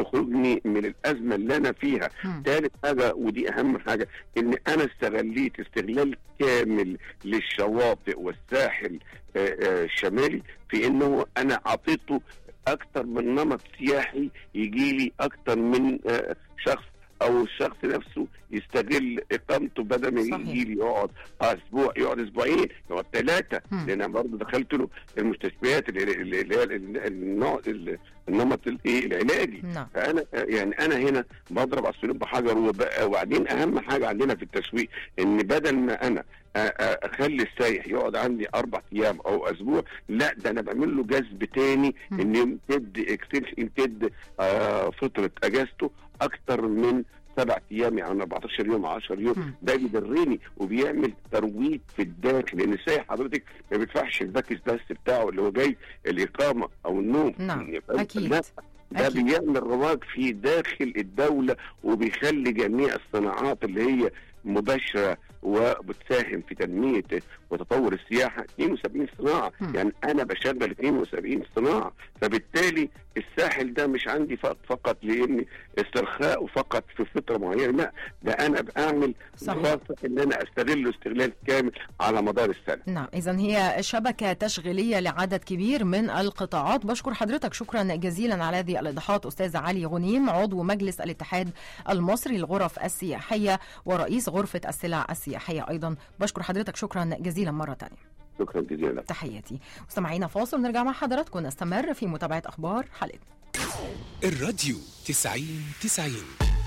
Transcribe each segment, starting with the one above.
تخرجني من الازمه اللي انا فيها مم. ثالث حاجه ودي اهم حاجه ان انا استغليت استغلال كامل للشواطئ والساحل آه، آه، الشمالي في انه انا اعطيته اكتر من نمط سياحي يجي لي اكتر من آه، شخص او الشخص نفسه يستغل اقامته بدل ما صحيح. يجي لي يقعد اسبوع يقعد اسبوعين يقعد ثلاثه مم. لان انا برضه دخلت له المستشفيات اللي اللي- اللي هي النوع النمط الايه العلاجي نعم فانا يعني انا هنا بضرب عصفورين بحجر وب- وبعدين اهم حاجه عندنا في التسويق ان بدل ما انا أ- أ- اخلي السايح يقعد عندي اربع ايام او اسبوع لا ده انا بعمل له جذب تاني مم. ان يمتد اكستنشن يمتد آه فتره اجازته اكتر من سبع ايام يعني 14 يوم 10 يوم مم. ده بيدرني وبيعمل ترويج في الداخل لان السايح حضرتك ما بيدفعش الباكج بس بتاعه اللي هو جاي الاقامه او النوم نعم، يبقى أكيد. لا ده أكيد. بيعمل رواج في داخل الدولة وبيخلي جميع الصناعات اللي هي مباشرة وبتساهم في تنمية وتطور السياحة 72 صناعة مم. يعني أنا بشغل 72 صناعة فبالتالي الساحل ده مش عندي فقط, فقط لأن استرخاء فقط في فترة معينة لا ده أنا بعمل صحيح. خاصة إن أنا أستغله استغلال كامل على مدار السنة نعم إذا هي شبكة تشغيلية لعدد كبير من القطاعات بشكر حضرتك شكرا جزيلا على هذه الإيضاحات أستاذ علي غنيم عضو مجلس الاتحاد المصري للغرف السياحية ورئيس غرفة السلع السياحية أيضا بشكر حضرتك شكرا جزيلا مرة تانية شكرا جزيلا تحياتي مستمعينا فاصل نرجع مع حضراتكم نستمر في متابعة أخبار حلقتنا الراديو تسعين تسعين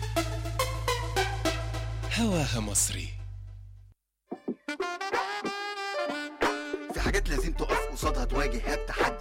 هواها مصري في حاجات لازم تقف قصادها تواجه التحدي